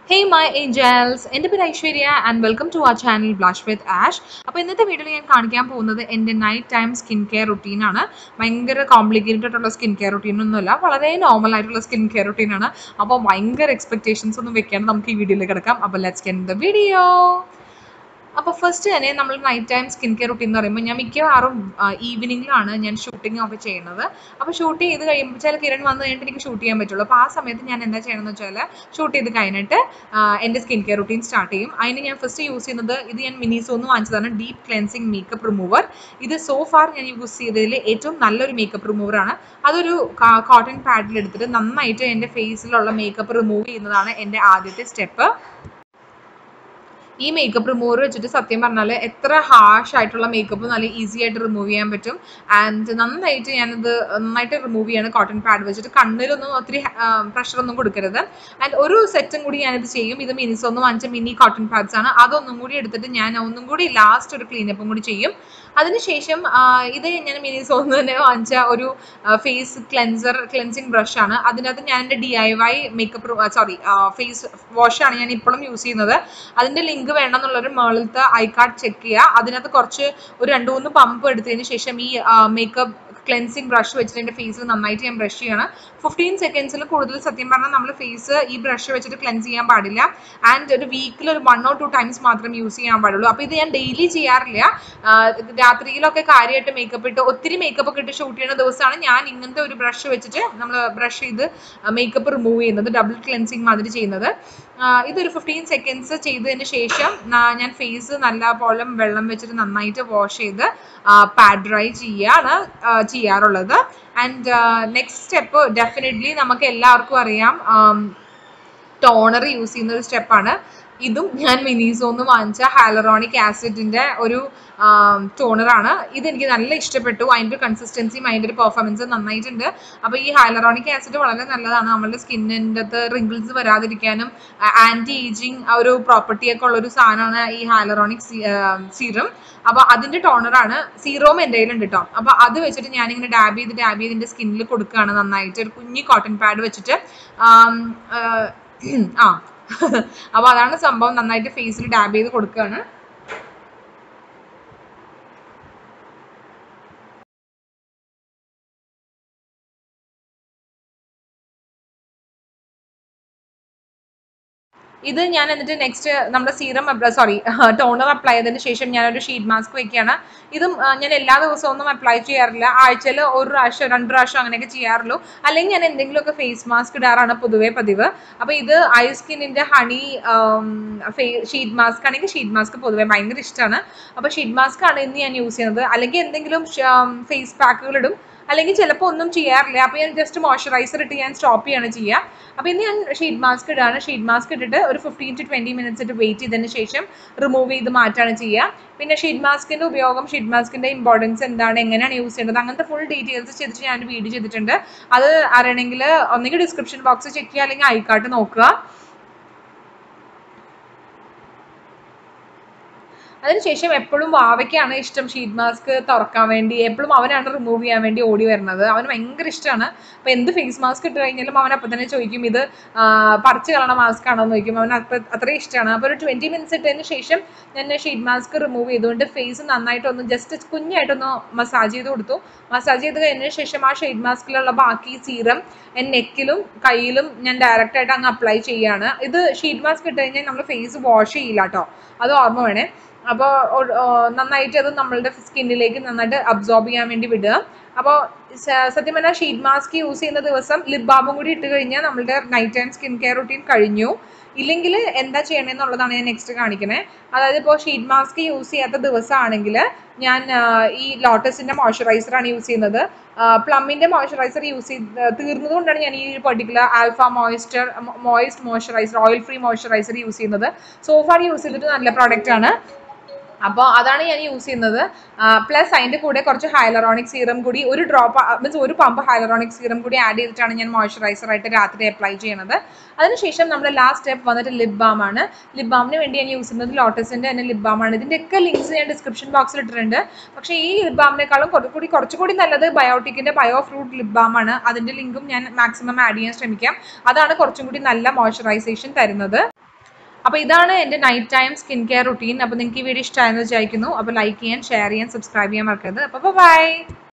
hey my angels എൻ്റെ പേര് Aishwarya and welcome to our channel Blush with Ash അപ്പോൾ ഇന്നത്തെ വീഡിയോയിൽ ഞാൻ കാണിക്കാൻ പോകുന്നത് എൻ്റെ നൈറ്റ് ടൈം സ്കിൻ കെയർ റുട്ടീനാണ് ഭയങ്കര കോംപ്ലിക്കേറ്റഡ് ആയിട്ടുള്ള സ്കിൻ കെയർ റുട്ടീനൊന്നുമല്ല വളരെ നോർമൽ ആയിട്ടുള്ള സ്കിൻ കെയർ റുട്ടീനാണ് അപ്പോൾ ഭയങ്കര എക്സ്പെക്ടേഷൻസ് ഒന്നും വെക്കാണ്ട് നമുക്ക് ഈ വീഡിയോയിൽ കിടക്കാം അപ്പോൾ ലെറ്റ്സ് ഗെറ്റ് ദ വീഡിയോ അപ്പോൾ ഫസ്റ്റ് തന്നെ നമ്മൾ night time skin care routine എന്ന് പറയുമ്പോൾ ഞാൻ മിക്കവാറും ഈവനിങ്ങിലാണ് ഞാൻ ഷൂട്ടിംഗ് ഒക്കെ ചെയ്യുന്നത് അപ്പോൾ ഷൂട്ട് ചെയ്ത് കഴിയുമ്പോൾ ചില കിരൺ വന്ന് കഴിഞ്ഞിട്ട് എനിക്ക് ഷൂട്ട് ചെയ്യാൻ പറ്റുള്ളൂ അപ്പോൾ ആ സമയത്ത് ഞാൻ എന്താ ചെയ്യണമെന്ന് വെച്ചാൽ ഷൂട്ട് ചെയ്ത് കഴിഞ്ഞിട്ട് എൻ്റെ സ്കിൻ കെയർ റുട്ടീൻ സ്റ്റാർട്ട് ചെയ്യും അതിന് ഞാൻ ഫസ്റ്റ് യൂസ് ചെയ്യുന്നത് ഇത് ഞാൻ മിനിസോന്ന് വാങ്ങിച്ചതാണ് ഡീപ്പ് ക്ലെൻസിങ് മേക്കപ്പ് റിമൂവർ ഇത് സോ ഫാർ ഞാൻ യൂസ് ചെയ്തതിൽ ഏറ്റവും നല്ലൊരു മേക്കപ്പ് റിമൂവർ ആണ് അതൊരു കോട്ടൺ പാഡിൽ എടുത്തിട്ട് നന്നായിട്ട് എൻ്റെ ഫേസിലുള്ള മേക്കപ്പ് റിമൂവ് ചെയ്യുന്നതാണ് എൻ്റെ ആദ്യത്തെ സ്റ്റെപ്പ് ഈ മേക്കപ്പ് റിമൂവർ വെച്ചിട്ട് സത്യം പറഞ്ഞാൽ എത്ര ഹാഷ് ആയിട്ടുള്ള മേക്കപ്പ് നല്ല ഈസി ആയിട്ട് റിമൂവ് ചെയ്യാൻ പറ്റും ആൻഡ് നന്നായിട്ട് ഞാനത് നന്നായിട്ട് റിമൂവ് ചെയ്യാണ് കോട്ടൺ പാഡ് വെച്ചിട്ട് കണ്ണിലൊന്നും ഒത്തിരി പ്രഷർ ഒന്നും കൊടുക്കരുത് ആൻഡ് ഒരു സെറ്റും കൂടി ഞാനിത് ചെയ്യും ഇത് മിനിസ് ഒന്ന് വാങ്ങിച്ച മിനി കോട്ടൺ പാഡ്സ് ആണ് അതൊന്നും കൂടി എടുത്തിട്ട് ഞാൻ ഒന്നും കൂടി ലാസ്റ്റ് ഒരു ക്ലീനപ്പും കൂടി ചെയ്യും അതിനുശേഷം ഇത് ഞാൻ മിനിസ് ഒന്ന് തന്നെ വാങ്ങിച്ച ഒരു ഫേസ് ക്ലെൻസർ ക്ലെൻസിങ് ബ്രഷ് ആണ് അതിനകത്ത് ഞാൻ എൻ്റെ D I Y makeup sorry face വാഷാണ് ഞാൻ ഇപ്പോഴും യൂസ് ചെയ്യുന്നത് അതിൻ്റെ ലിങ്ക് വേണം എന്നുള്ളൊരു മുകളിലത്തെ ഐ കാർഡ് ചെക്ക് ചെയ്യുക അതിനകത്ത് കുറച്ച് ഒരു രണ്ട് മൂന്ന് പമ്പ് എടുത്തതിന് ശേഷം ഈ മേക്കപ്പ് ക്ലെൻസിങ് ബ്രഷ് വെച്ചിട്ട് എൻ്റെ ഫേസിൽ നന്നായിട്ട് ഞാൻ ബ്രഷ് ചെയ്യണം ഫിഫ്റ്റീൻ സെക്കൻഡ്സിൽ കൂടുതൽ സത്യം പറഞ്ഞാൽ നമ്മൾ ഫേസ് ഈ ബ്രഷ് വെച്ചിട്ട് ക്ലെൻസ് ചെയ്യാൻ പാടില്ല ആൻഡ് ഒരു വീക്കിൽ ഒരു വൺ ഓർ ടു ടൈംസ് മാത്രം യൂസ് ചെയ്യാൻ പാടുള്ളൂ അപ്പോൾ ഇത് ഞാൻ ഡെയിലി ചെയ്യാറില്ല രാത്രിയിലൊക്കെ കാര്യമായിട്ട് മേക്കപ്പ് ഇട്ട് ഒത്തിരി മേക്കപ്പ് ഒക്കെ ഇട്ട് ഷൂട്ട് ചെയ്യുന്ന ദിവസമാണ് ഞാൻ ഇങ്ങനത്തെ ഒരു ബ്രഷ് വെച്ചിട്ട് നമ്മൾ ബ്രഷ് ചെയ്ത് മേക്കപ്പ് റിമൂവ് ചെയ്യുന്നത് ഡബിൾ ക്ലെൻസിങ് മാതിരി ചെയ്യുന്നത് ഇതൊരു ഫിഫ്റ്റീൻ സെക്കൻഡ്സ് ചെയ്തതിന് ശേഷം ഞാൻ ഫേസ് നല്ല പോലെ വെള്ളം വെച്ചിട്ട് നന്നായിട്ട് വാഷ് ചെയ്ത് പാഡ് ഡ്രൈ ചെയ്യാണ് ചെയ്യാറുള്ളത് ആൻഡ് നെക്സ്റ്റ് സ്റ്റെപ്പ് ഡെഫിനറ്റ്ലി നമുക്ക് എല്ലാവർക്കും അറിയാം ടോണർ യൂസ് ചെയ്യുന്ന ഒരു സ്റ്റെപ്പാണ് ഇതും ഞാൻ മിനിസോന്ന് വാങ്ങിച്ച ഹാലറോണിക് ആസിഡിന്റെ ഒരു ടോണറാണ് ഇതെനിക്ക് നല്ല ഇഷ്ടപ്പെട്ടു അതിൻ്റെ കൺസിസ്റ്റൻസിയും അതിൻ്റെ ഒരു പെർഫോമൻസും നന്നായിട്ടുണ്ട് അപ്പോൾ ഈ ഹൈലറോണിക് ആസിഡ് വളരെ നല്ലതാണ് നമ്മുടെ സ്കിന്നിൻ്റെ അകത്ത് റിങ്കിൾസ് വരാതിരിക്കാനും ആൻറ്റി ഏജിങ് ഒരു പ്രോപ്പർട്ടിയൊക്കെ ഉള്ള ഒരു സാധനമാണ് ഈ ഹൈലറോണിക് സീറം അപ്പോൾ അതിൻ്റെ ടോണറാണ് സീറോം എൻ്റെ കയ്യിലുണ്ട് കേട്ടോ അപ്പോൾ അത് വെച്ചിട്ട് ഞാനിങ്ങനെ ഡാബ് ചെയ്ത് ഡാബ് ചെയ്ത് എൻ്റെ സ്കിന്നിൽ കൊടുക്കുകയാണ് നന്നായിട്ട് ഒരു കുഞ്ഞി കോട്ടൺ പാഡ് വെച്ചിട്ട് ആ അപ്പോൾ അതാണ് സംഭവം നന്നായിട്ട് ഫേസിൽ ഡാബ് ചെയ്ത് കൊടുക്കുകയാണ് ഇത് ഞാൻ എന്നിട്ട് നെക്സ്റ്റ് നമ്മുടെ സീറം സോറി ടോണർ അപ്ലൈ ചെയ്തതിന് ശേഷം ഞാനൊരു ഷീറ്റ് മാസ്ക് വെക്കുകയാണ് ഇതും ഞാൻ എല്ലാ ദിവസവും ഒന്നും അപ്ലൈ ചെയ്യാറില്ല ആഴ്ചയിൽ ഒരു പ്രാവശ്യം രണ്ട് പ്രാവശ്യം അങ്ങനെയൊക്കെ ചെയ്യാറുള്ളൂ അല്ലെങ്കിൽ ഞാൻ എന്തെങ്കിലുമൊക്കെ ഫേസ് മാസ്ക് ഇടാറാണ് പൊതുവേ പതിവ് അപ്പോൾ ഇത് ഐ സ്കിന്നിൻ്റെ ഹണി ഷീറ്റ് മാസ്ക് ആണെങ്കിൽ ഷീറ്റ് മാസ്ക് പൊതുവേ ഭയങ്കര ഇഷ്ടമാണ് അപ്പോൾ ഷീറ്റ് മാസ്ക് ആണ് ഇന്ന് ഞാൻ യൂസ് ചെയ്യുന്നത് അല്ലെങ്കിൽ എന്തെങ്കിലും ഫേസ് പാക്കുകൾ ഇടും അല്ലെങ്കിൽ ചിലപ്പോൾ ഒന്നും ചെയ്യാറില്ല അപ്പോൾ ഞാൻ ജസ്റ്റ് മോയ്സ്ചറൈസർ ഇട്ട് ഞാൻ സ്റ്റോപ്പ് ചെയ്യാണ് ചെയ്യുക അപ്പോൾ ഇന്ന് ഞാൻ ഷീറ്റ് മാസ്ക് ഇടാണ് ഷീറ്റ് മാസ്ക് ഇട്ടിട്ട് ഒരു ഫിഫ്റ്റീൻ ടു ട്വൻറ്റി മിനിറ്റ്സ് ഇട്ട് വെയിറ്റ് ചെയ്തതിന് ശേഷം റിമൂവ് ചെയ്ത് മാറ്റാണ് ചെയ്യുക പിന്നെ ഷീറ്റ് മാസ്കിൻ്റെ ഉപയോഗം ഷീറ്റ് മാസ്കിൻ്റെ ഇമ്പോർട്ടൻസ് എന്താണ് എങ്ങനെയാണ് യൂസ് ചെയ്യേണ്ടത് അങ്ങനത്തെ ഫുൾ ഡീറ്റെയിൽസ് ചെയ്തിട്ട് ഞാൻ വീഡിയോ ചെയ്തിട്ടുണ്ട് അത് അറിയണമെങ്കിൽ ഒന്നെങ്കിൽ ഡിസ്ക്രിപ്ഷൻ ബോക്സ് ചെക്ക് ചെയ്യുക അല്ലെങ്കിൽ ഐക്കാട്ട് നോക്കുക അതിനുശേഷം എപ്പോഴും വാവയ്ക്കാണ് ഇഷ്ടം ഷീറ്റ് മാസ്ക് തുറക്കാൻ വേണ്ടി എപ്പോഴും അവനാണ് റിമൂവ് ചെയ്യാൻ വേണ്ടി ഓടി വരുന്നത് അവന് ഭയങ്കര ഇഷ്ടമാണ് അപ്പോൾ എന്ത് ഫേസ് മാസ്ക് ഇട്ട് കഴിഞ്ഞാലും അവൻ അപ്പം തന്നെ ചോദിക്കും ഇത് പറിച്ച് കളണ മാസ്ക് ആണോ എന്ന് ചോദിക്കും അവൻ അത്ര അത്രയും ഇഷ്ടമാണ് അപ്പോൾ ഒരു ട്വൻറ്റി മിനിറ്റ്സ് ഇട്ടതിന് ശേഷം ഞാൻ ഷീറ്റ് മാസ്ക് റിമൂവ് ചെയ്തുകൊണ്ട് ഫേസ് നന്നായിട്ടൊന്ന് ജസ്റ്റ് കുഞ്ഞായിട്ടൊന്ന് മസാജ് ചെയ്ത് കൊടുത്തു മസാജ് ചെയ്ത് കഴിഞ്ഞതിന് ശേഷം ആ ഷെയ്ഡ് മാസ്കിലുള്ള ബാക്കി സീറം എൻ്റെ നെക്കിലും കയ്യിലും ഞാൻ ഡയറക്റ്റ് ആയിട്ട് അങ്ങ് അപ്ലൈ ചെയ്യാണ് ഇത് ഷീറ്റ് മാസ്ക് ഇട്ട് കഴിഞ്ഞാൽ നമ്മൾ ഫേസ് വാഷ് ചെയ്യില്ല കേട്ടോ അത് ഓർമ്മ വേണേ അപ്പോൾ നന്നായിട്ട് അത് നമ്മളുടെ സ്കിന്നിലേക്ക് നന്നായിട്ട് അബ്സോർബ് ചെയ്യാൻ വേണ്ടി വിടുക അപ്പോൾ സത്യം പറഞ്ഞാൽ ഷീറ്റ് മാസ്ക് യൂസ് ചെയ്യുന്ന ദിവസം ലിപ് ബാമും കൂടി ഇട്ട് കഴിഞ്ഞാൽ നമ്മളുടെ night time skin care routine കഴിഞ്ഞു ഇല്ലെങ്കിൽ എന്താ ചെയ്യണമെന്നുള്ളതാണ് ഞാൻ നെക്സ്റ്റ് കാണിക്കണേ അതായത് ഇപ്പോൾ ഷീറ്റ് മാസ്ക് യൂസ് ചെയ്യാത്ത ദിവസമാണെങ്കിൽ ഞാൻ ഈ ലോട്ടസിൻ്റെ മോയ്സ്ചറൈസറാണ് യൂസ് ചെയ്യുന്നത് പ്ലമ്മിൻ്റെ മോയ്സ്ചറൈസർ യൂസ് ചെയ്ത് തീർന്നതുകൊണ്ടാണ് ഞാൻ ഈ particular alpha moisture moist moisturiser oil free moisturiser use ചെയ്യുന്നത് സോഫാർ യൂസ് ചെയ്തിട്ട് നല്ല പ്രോഡക്റ്റ് ആണ് അപ്പോൾ അതാണ് ഞാൻ യൂസ് ചെയ്യുന്നത് പ്ലസ് അതിൻ്റെ കൂടെ കുറച്ച് ഹൈലറോണിക് സീറം കൂടി ഒരു ഡ്രോപ്പ് മീൻസ് ഒരു പമ്പ് ഹൈലറോണിക് സീറം കൂടി ആഡ് ചെയ്തിട്ടാണ് ഞാൻ മോയ്സ്ചറൈസർ ആയിട്ട് രാത്രി അപ്ലൈ ചെയ്യുന്നത് അതിനുശേഷം നമ്മുടെ ലാസ്റ്റ് സ്റ്റെപ്പ് വന്നിട്ട് ലിപ് ബാം ആണ് ലിപ് ബാമിന് വേണ്ടി ഞാൻ യൂസ് ചെയ്യുന്നത് ലോട്ടസിൻ്റെ തന്നെ ലിപ് ബാം ആണ് ഇതിൻ്റെയൊക്കെ ലിങ്ക്സ് ഞാൻ ഡിസ്ക്രിപ്ഷൻ ബോക്സിൽ ഇട്ടിട്ടുണ്ട് പക്ഷേ ഈ ലിപ് ബാമിനേക്കാളും കുറച്ചുകൂടി കുറച്ചുകൂടി നല്ലത് ബയോട്ടിക്കിൻ്റെ ബയോ ഫ്രൂട്ട് ലിപ് ബാം ആണ് അതിൻ്റെ ലിങ്കും ഞാൻ മാക്സിമം ആഡ് ചെയ്യാൻ ശ്രമിക്കാം അതാണ് കുറച്ചും കൂടി നല്ല മോയ്സ്ചറൈസേഷൻ തരുന്നത് അപ്പോൾ ഇതാണ് എൻ്റെ night time skin care routine അപ്പോൾ നിങ്ങൾക്ക് ഈ വീഡിയോ ഇഷ്ടമായെന്ന് വിചാരിക്കുന്നു അപ്പോൾ ലൈക്ക് ചെയ്യാൻ ഷെയർ ചെയ്യാൻ സബ്സ്ക്രൈബ് ചെയ്യാൻ മറക്കരുത് അപ്പോൾ ബൈ